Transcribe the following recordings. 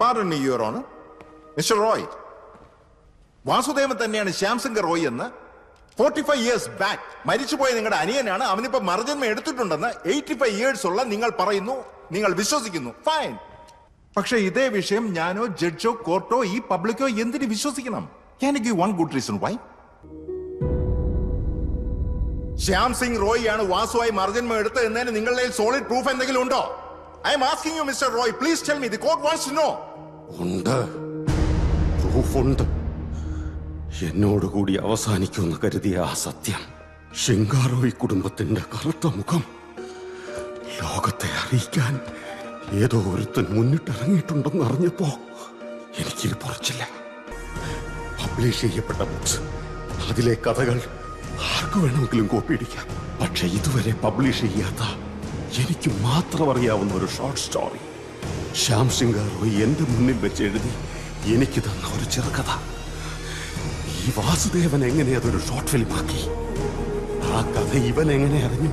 Pardon your honour mister Roy Vasudevan തന്നെയാണ് ശ്യാംസിംഗ് റോയ് എന്ന് forty five years back മരിച്ചുപോയ നിങ്ങളുടെ അനിയനാണ് അവനിപ്പോ മർജന്മ എടുത്തിട്ടുണ്ടെന്ന് എയ്റ്റി ഫൈവ് ഇയേഴ്സ് ഉള്ള നിങ്ങൾ പറയുന്നു നിങ്ങൾ വിശ്വസിക്കുന്നു ഫൈൻ പക്ഷെ ഇതേ വിഷയം ഞാനോ ജഡ്ജോ കോർട്ടോ ഈ പബ്ലിക്കോ എന്തിന് വിശ്വസിക്കണം can give one good reason why Shyam Singh Roy ആണ് വാസുവായി മർജന്മ എടുത്ത് എന്നതിന് നിങ്ങളുടെ സോളിഡ് പ്രൂഫ് എന്തെങ്കിലും ഉണ്ടോ I'm asking you mister Roy please tell me the court wants to know ഉണ്ട് പ്രൂഫുണ്ട് എന്നോടുകൂടി അവസാനിക്കുമെന്ന് കരുതിയ ആ സത്യം ഷിങ്കാറോയി കുടുംബത്തിന്റെ കറുത്ത മുഖം ലോകത്തെ അറിയിക്കാൻ ഏതോ ഒരുത്തൻ മുന്നിട്ടിറങ്ങിയിട്ടുണ്ടെന്ന് അറിഞ്ഞപ്പോ എനിക്കിത് പൊറച്ചില്ല പബ്ലിഷ് ചെയ്യപ്പെട്ട ബുക്സ് അതിലെ കഥകൾ ആർക്ക് വേണമെങ്കിലും കോപ്പി അടിക്കാം പക്ഷെ ഇതുവരെ പബ്ലിഷ് ചെയ്യാത്ത എനിക്ക് മാത്രം അറിയാവുന്ന ഒരു ഷോർട്ട് സ്റ്റോറി ശ്യാം സിംഗ് റോയ് എന്റെ മുന്നിൽ വെച്ച് എഴുതി എനിക്ക് തന്ന ഒരു ചെറുകഥ ഈ വാസുദേവൻ എങ്ങനെ അതൊരു ഷോർട്ട് ഫിലിമാക്കി ആ കഥ ഇവൻ എങ്ങനെ അറിഞ്ഞു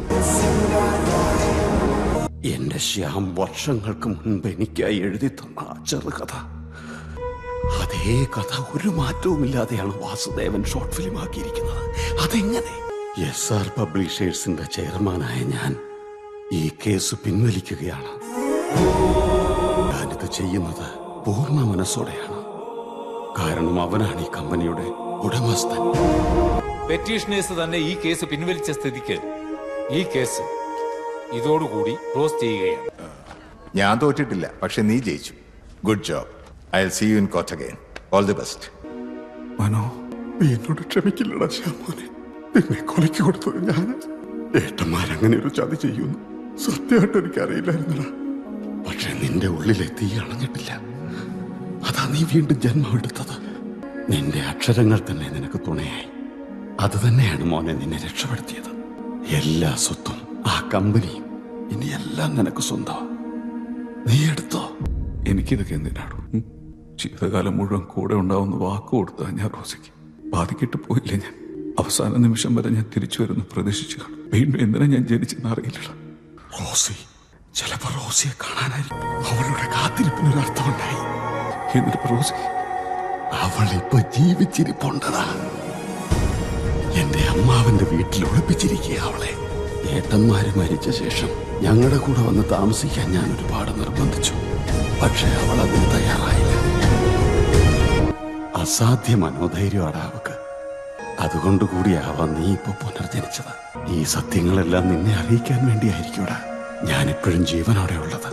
എന്റെ ശ്യാം വർഷങ്ങൾക്ക് മുൻപ് എനിക്കായി എഴുതി തന്ന ആ ചെറുകഥ അതേ കഥ ഒരു മാറ്റവുമില്ലാതെയാണ് വാസുദേവൻ ഷോർട്ട് ഫിലിം ആക്കിയിരിക്കുന്നത് അതെങ്ങനെ എസ് ആർ പബ്ലിഷേഴ്സിന്റെ ചെയർമാനായ ഞാൻ ഈ കേസ് പിൻവലിക്കുകയാണ് ഞാനിത് ചെയ്യുന്നത് പൂർണ്ണ മനസ്സോടെയാണ് കാരണം അവനാണ് ഈ കമ്പനിയുടെ ഉടമസ്ഥൻ പെറ്റീഷനേഴ്സ് തന്നെ ഈ കേസ് പിൻവലിച്ച സ്ഥിതിക്ക് ഈ കേസ് ഇതോടുകൂടി ക്ലോസ് ചെയ്യുകയാണ് ഞാൻ തോറ്റിട്ടില്ല പക്ഷെ നീ ജയിച്ചു good job I see you in coach again all the best Mano നീ എന്നോട് ക്ഷമിക്കില്ലടാ ശ്യാമോനെ നിന്നെ കൊലയ്ക്ക് കൊടുത്തത് ഞാൻ ഏട്ടന്മാരങ്ങനെ ഒരു ചതി ചെയ്യുന്നു സത്യമായിട്ട് എനിക്കറിയില്ലായിരുന്നടാ പക്ഷെ നിന്റെ ഉള്ളിലെ തീ അണഞ്ഞിട്ടില്ല അതാ നീ വീണ്ടും ജന്മമെടുത്തത് നിന്റെ അക്ഷരങ്ങൾ തന്നെ നിനക്ക് തുണയായി അത് തന്നെയാണ് മോനെ നിന്നെ രക്ഷപ്പെടുത്തിയത് എല്ലാ സ്വത്തും ആ കമ്പനിയും ഇനി എല്ലാം നിനക്ക് സ്വന്തം നീ എടുത്തോ എനിക്കിതൊക്കെ എന്തിനാണോ ഉം? ജീവിതകാലം മുഴുവൻ കൂടെ ഉണ്ടാവുന്ന വാക്ക് കൊടുത്താ ഞാൻ റോസിക്ക് ബാധിക്കിട്ട് പോയില്ലേ ഞാൻ അവസാന നിമിഷം വരെ ഞാൻ തിരിച്ചു വരുന്നു പ്രതീക്ഷിച്ചു കാണും വീണ്ടും എന്തിനാ ഞാൻ ജനിച്ചെന്ന് അറിയില്ലടാ റോസി ചിലപ്പോ റോസിയെ കാണാനായി അവളുടെ കാത്തിരിപ്പിനൊരു അർത്ഥമുണ്ടായി എന്നിട്ട് റോസി അവൾ ഇപ്പൊ ജീവിച്ചിരിപ്പുണ്ടതാ എന്റെ അമ്മാവന്റെ വീട്ടിൽ ഒളിപ്പിച്ചിരിക്കുക അവളെ ഏട്ടന്മാര് മരിച്ച ശേഷം ഞങ്ങളുടെ കൂടെ വന്ന് താമസിക്കാൻ ഞാൻ ഒരുപാട് നിർബന്ധിച്ചു പക്ഷെ അവൾ അതിന് തയ്യാറായില്ല അസാധ്യ മനോധൈര്യമാണ് അവക്ക് അതുകൊണ്ട് കൂടിയാവാം നീ ഇപ്പൊ പുനർജനിച്ചത് ഈ സത്യങ്ങളെല്ലാം നിന്നെ അറിയിക്കാൻ വേണ്ടിയായിരിക്കൂടാ ഞാനിപ്പോഴും ജീവനോടെ ഉള്ളത്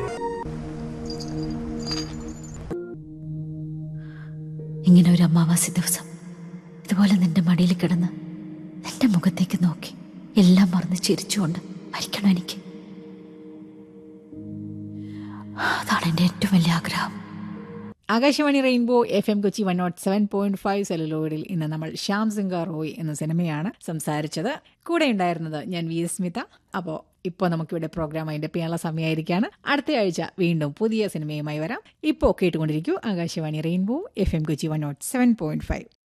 ഇങ്ങനെ ഒരു അമാവാസി ദിവസം ഇതുപോലെ നിന്റെ മടിയിൽ കിടന്ന് നിന്റെ മുഖത്തേക്ക് നോക്കി എല്ലാം മറന്ന് ചിരിച്ചുകൊണ്ട് മരിക്കണം എനിക്ക് അതാണ് എൻ്റെ ഏറ്റവും വലിയ ആഗ്രഹം Akashvani Rainbow F M Kochi one nought seven point five സെലലോഡിൽ ഇന്ന് നമ്മൾ ശ്യാം സിംഗ റോയ് എന്ന സിനിമയാണ് സംസാരിച്ചത് കൂടെ ഉണ്ടായിരുന്നത് ഞാൻ വി എസ് സ്മിത അപ്പോൾ ഇപ്പോൾ നമുക്കിവിടെ പ്രോഗ്രാം അതിൻ്റെ പിന്നുള്ള സമയമായിരിക്കാണ് അടുത്ത ആഴ്ച വീണ്ടും പുതിയ സിനിമയുമായി വരാം ഇപ്പോൾ കേട്ടുകൊണ്ടിരിക്കൂ Akashvani Rainbow F M Kochi one nought seven point five